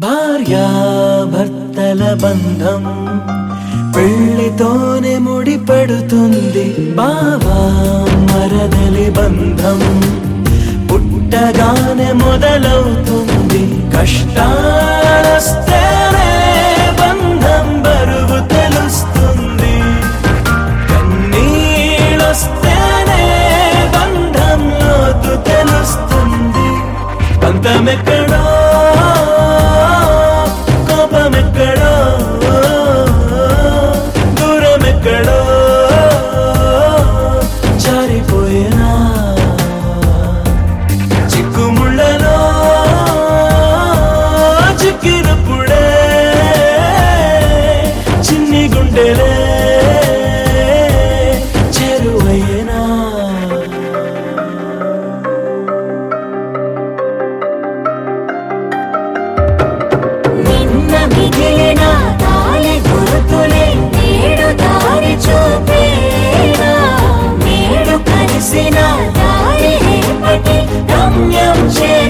భార్యాభర్తల బంధం పెళ్లితోనే ముడిపడుతుంది బావా మరదలి బంధం పుట్టగానే మొదలవుతుంది కష్టాలొస్తేనే బంధం బరువు తెలుస్తుంది కన్నీళ్ళొస్తేనే బంధం లోతు తెలుస్తుంది పంతమెక్కడో కోపమెక్కడో దూరమెక్కడో జారిపోయినా చిక్కుముళ్ళలో చిక్కినప్పుడే చిన్ని గుండెలే చెరువయ్యేనా నిన్న మిగిలిన తాళి గుర్తులే నేడు దారి చూపేనా నేడు కలిసిన దారి రేపటి గమ్యం చే